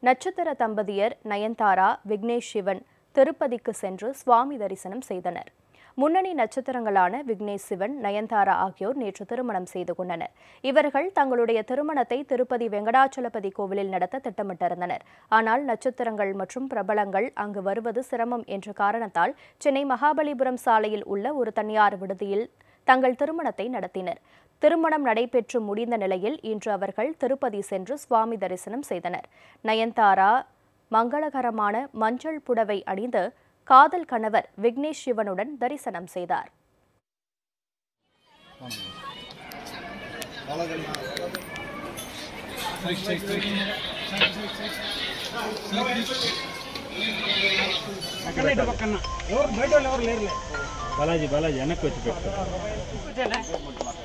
நட்சத்திர தம்பதியர் நயன்தாரா விக்னேஷ் சிவன் திருப்பதிக்கு சென்று சுவாமி தரிசனம் செய்தனர் முன்னணி நட்சத்திரங்களான விக்னேஷ் சிவன் நயன்தாரா ஆகியோர் நேற்று திருமணம் செய்து கொண்டனர் இவர்கள் தங்களுடைய திருமணத்தை திருப்பதி வெங்கடாச்சலபதி கோவிலில் நடத்த திட்டமிட்டிருந்தனர் ஆனால் நட்சத்திரங்கள் மற்றும் பிரபலங்கள் அங்கு வருவது சிரமம் என்ற காரணத்தால் சென்னை மகாபலிபுரம் சாலையில் உள்ள ஒரு தனியார் விடுதியில் தங்கள் திருமணத்தை நடத்தினர் திருமணம் நடைபெற்று முடிந்த நிலையில் இன்று அவர்கள் திருப்பதி சென்று சுவாமி தரிசனம் செய்தனர் நயன்தாரா மங்களகரமான மஞ்சள் புடவை அணிந்து காதல் கணவர் விக்னேஷ் சிவனுடன் தரிசனம் செய்தார் బాలాజీ బాలాజీ వెనక్కి వచ్చి పెట్టు